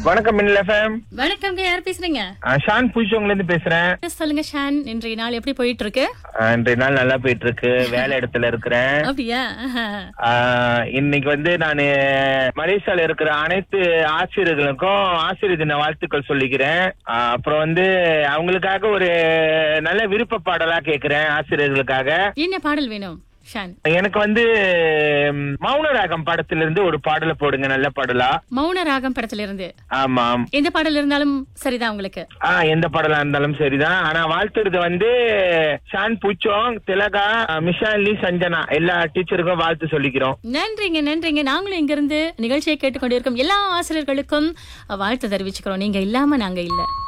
வணக்கம் மின்னல் எஃப்எம் வணக்கம்ங்க யார் பேசுறீங்க ஷான் பூச்சோங்ல இருந்து பேசுறேன் சொல்லுங்க ஷான் இன்றைய நாள் எப்படி போயிட்டு இருக்கு ஆஹ் இன்றைய நாள் நல்லா போயிட்டு இருக்கு வேலை இடத்துல இருக்கிறேன் அப்படியா ஆஹா. ஆஹ் இன்னைக்கு வந்து நான் மலேசியால இருக்கிற அனைத்து ஆசிரியர்களுக்கும் ஆசிரியர் தின வாழ்த்துக்கள் சொல்லிக்கிறேன் ஆஹ் அப்புறம் வந்து அவங்களுக்காக ஒரு நல்ல விருப்ப பாடலா கேக்குறேன் ஆசிரியர்களுக்காக என்ன பாடல் வேணும் ஷான் எனக்கு வந்து ம், மௌன ராகம் படத்துல இருந்து ஒரு பாடலை போடுங்க நல்ல பாடலா மௌன ராகம் படத்துல இருந்து ஆமாம் எந்த பாடல் இருந்தாலும் சரிதான் உங்களுக்கு ஆ எந்த படலா இருந்தாலும் சரிதான் ஆனா வாழ்த்துறது வந்து ஷான் பூச்சோங் திலகா மிஷாலி சஞ்சனா எல்லா டீச்சருக்கும் வாழ்த்து சொல்லிக்கிறோம் நன்றிங்க நன்றிங்க நாங்களும் இங்க இருந்து நிகழ்ச்சியை கேட்டுக்கொண்டிருக்கும் எல்லா ஆசிரியர்களுக்கும் வாழ்த்து தெரிவிச்சுக்கிறோம் நீங்க இல்லாம நாங்க இல்ல